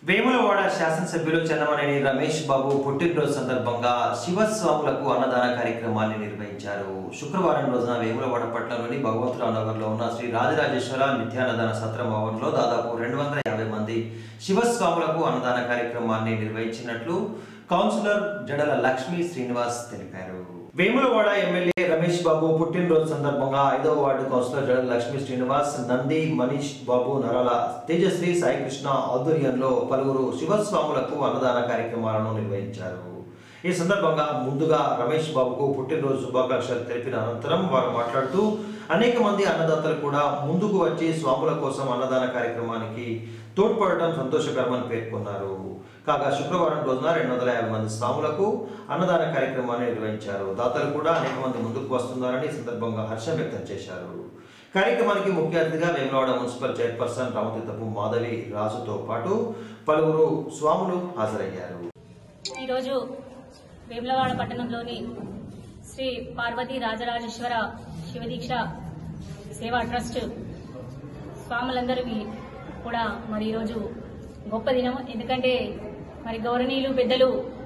వేములవాడ శాసనసభ్యులు చంద్రమనేని రమేష్ బాబు పుట్టినరోజు సందర్భంగా శివస్వాములకు అన్నదాన కార్యక్రమాన్ని నిర్వహించారు శుక్రవారం రోజున వేములవాడ పట్టణంలోని భగవంతురావు నగర్లో ఉన్న శ్రీ రాజరాజేశ్వర నిత్యాన్నదాన సత్రం భవన్లో దాదాపు రెండు వందల యాభై మంది శివస్వాములకు అన్నదాన కార్యక్రమాన్ని నిర్వహించినట్లు కౌన్సిలర్ జడల లక్ష్మీ శ్రీనివాస్ తెలిపారు వేములవాడ ఎమ్మెల్యే రమేష్ బాబు పుట్టినరోజు సందర్భంగా ఐదవ వార్డు కౌన్సిలర్ జడల లక్ష్మీ శ్రీనివాస్ నంది మనీష్ బాబు నరాల తేజశ్రీ సాయికృష్ణ ఆధ్వర్యంలో పలువురు శివస్వాములకు అన్నదాన కార్యక్రమాలను నిర్వహించారు ఈ సందర్భంగా ముందుగా రమేష్ బాబుకు పుట్టినరోజు శుభాకాంక్షలు తెలిపిన అనంతరం వారు మాట్లాడుతూ అనేక మంది అన్నదాతలు కూడా ముందుకు వచ్చి స్వాముల కోసం అన్నదాన కార్యక్రమానికి తోడ్పడటం సంతోషకరమని పేర్కొన్నారు కాగా శుక్రవారం రోజున రెండు వందల యాభై మంది స్వాములకు అన్నదాన కార్యక్రమాన్ని నిర్వహించారు దాతలు కూడా అనేక మంది ముందుకు వస్తున్నారని ఈ సందర్భంగా హర్షం వ్యక్తం చేశారు కార్యక్రమానికి ముఖ్య అతిథిగా వేములవాడ మున్సిపల్ చైర్పర్సన్ రామతీర్థపు మాధవి రాజుతో పాటు పలువురు స్వాములు హాజరయ్యారు ఈరోజు వేములవాడ పట్టణంలోని శ్రీ పార్వతీ రాజరాజేశ్వర శివదీక్ష సేవా ట్రస్ట్ స్వాములందరికీ కూడా మరి ఈరోజు గొప్ప దినం ఎందుకంటే మరి గౌరవనీయులు పెద్దలు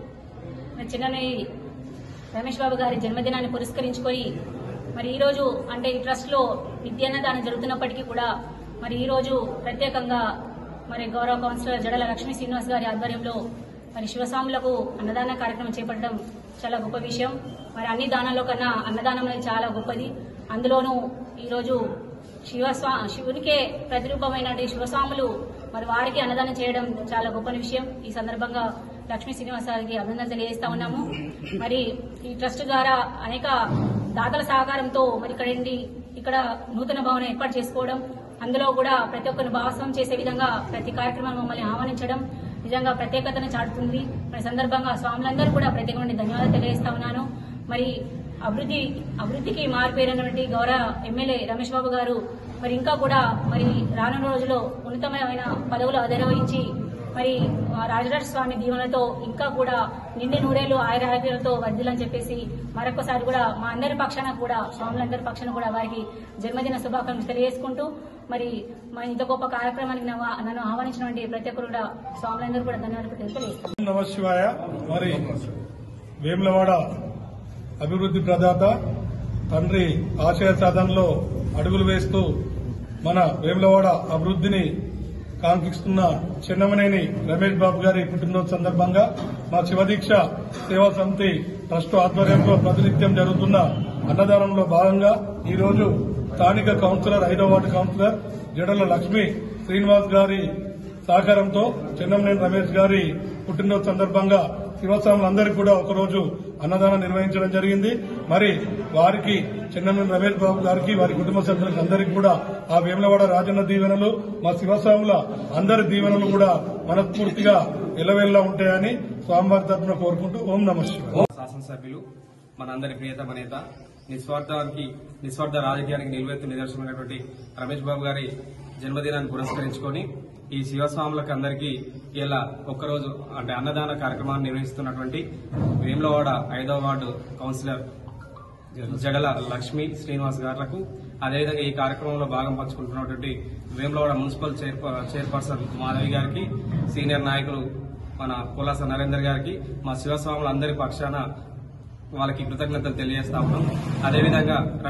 మరి చిన్ననయ్య రమేష్ బాబు గారి జన్మదినాన్ని పురస్కరించుకొని మరి ఈరోజు అంటే ఈ ట్రస్ట్లో నిత్యాన్నదానం జరుగుతున్నప్పటికీ కూడా మరి ఈరోజు ప్రత్యేకంగా మరి గౌరవ కౌన్సిలర్ జడల లక్ష్మీ శ్రీనివాస్ గారి ఆధ్వర్యంలో మరి శివస్వాములకు అన్నదాన కార్యక్రమం చేపట్టడం చాలా గొప్ప విషయం మరి అన్ని దానాల్లో కన్నా అన్నదానం అనేది చాలా గొప్పది అందులోనూ ఈరోజు శివస్వా శివునికే ప్రతిరూపమైన శివస్వాములు మరి వారికి అన్నదానం చేయడం చాలా గొప్ప విషయం ఈ సందర్భంగా లక్ష్మీ శ్రీనివాస్ గారికి అభినందన తెలియజేస్తా ఉన్నాము మరి ఈ ట్రస్ట్ ద్వారా అనేక దాతల సహకారంతో మరి ఇక్కడ ఉండి ఇక్కడ నూతన భవనం ఏర్పాటు చేసుకోవడం అందులో కూడా ప్రతి ఒక్కరిని భాగస్వామ్యం చేసే విధంగా ప్రతి కార్యక్రమాన్ని మమ్మల్ని ఆహ్వానించడం నిజంగా ప్రత్యేకతను చాటుతుంది మరి సందర్భంగా స్వాములందరూ కూడా ప్రత్యేకమైన ధన్యవాదాలు తెలియజేస్తా ఉన్నాను మరి అభివృద్ధి అభివృద్ధికి మారిపోయినటువంటి గౌరవ ఎమ్మెల్యే రమేష్ బాబు గారు మరి ఇంకా కూడా మరి రానున్న రోజుల్లో ఉన్నతమైన పదవులు అధిరోహించి మరి ఆ రాజరాజ స్వామి దీవెనలతో ఇంకా కూడా నిండి నూరేళ్లు ఆయురారోగ్యాలతో వర్ధిల్లని చెప్పేసి మరొకసారి కూడా మా అందరి పక్షాన కూడా స్వాములందరి పక్షాన కూడా వారికి జన్మదిన శుభాకాంక్షలు తెలియజేసుకుంటూ మరి మా ఇంత గొప్ప కార్యక్రమానికి నన్ను నన్ను ఆహ్వానించినటువంటి ప్రతి ఒక్కరు కూడా స్వాములందరూ కూడా ధన్యవాదాలు తెలియజేస్తాను నమ శివాయ మరి వేములవాడ అభివృద్ధి ప్రదాత తండ్రి ఆశయ సాధనలో అడుగులు వేస్తూ మన వేములవాడ అభివృద్ధిని కాంక్షిస్తున్న చిన్నమనేని రమేష్ బాబు గారి పుట్టినరోజు సందర్భంగా మా శివదీక్ష సేవా సమితి ట్రస్ట్ ఆధ్వర్యంలో ప్రతినిత్యం జరుగుతున్న అన్నదానంలో భాగంగా ఈ రోజు స్థానిక కౌన్సిలర్ ఐదో వార్డు కౌన్సిలర్ జడల లక్ష్మి శ్రీనివాస్ గారి సహకారంతో చెన్నమనేని రమేష్ గారి పుట్టినరోజు సందర్భంగా శివస్వాములందరికీ కూడా ఒకరోజు అన్నదానం నిర్వహించడం జరిగింది మరి వారికి చెన్నమనేని రమేష్ బాబు గారికి వారి కుటుంబ సభ్యులకు అందరికీ కూడా ఆ వేములవాడ రాజన్న దీవెనలు మా శివస్వాముల అందరి దీవెనలు కూడా మనస్ఫూర్తిగా ఎలవెల్లా ఉంటాయని స్వామివారి తరఫున కోరుకుంటూ ఓం నమ శివాయ శాసనసభ్యులు మనందరి ప్రియతమ నేత నిస్వార్థానికి నిస్వార్థ రాజకీయానికి నిలువెత్తు నిదర్శనమైనటువంటి రమేష్ బాబు గారి జన్మదినాన్ని పురస్కరించుకొని ఈ శివస్వాములకు అందరికీ ఇలా ఒక్కరోజు అంటే అన్నదాన కార్యక్రమాన్ని నిర్వహిస్తున్నటువంటి వేములవాడ ఐదవ వార్డు కౌన్సిలర్ జడల లక్ష్మి శ్రీనివాస్ గారులకు అదేవిధంగా ఈ కార్యక్రమంలో భాగం పంచుకుంటున్నటువంటి వేములవాడ మున్సిపల్ చైర్ప- చైర్పర్సన్ మాధవి గారికి సీనియర్ నాయకులు మన కులాస నరేందర్ గారికి మా శివస్వాములందరి పక్షాన వాళ్ళకి కృతజ్ఞతలు తెలియజేస్తా ఉన్నాం అదేవిధంగా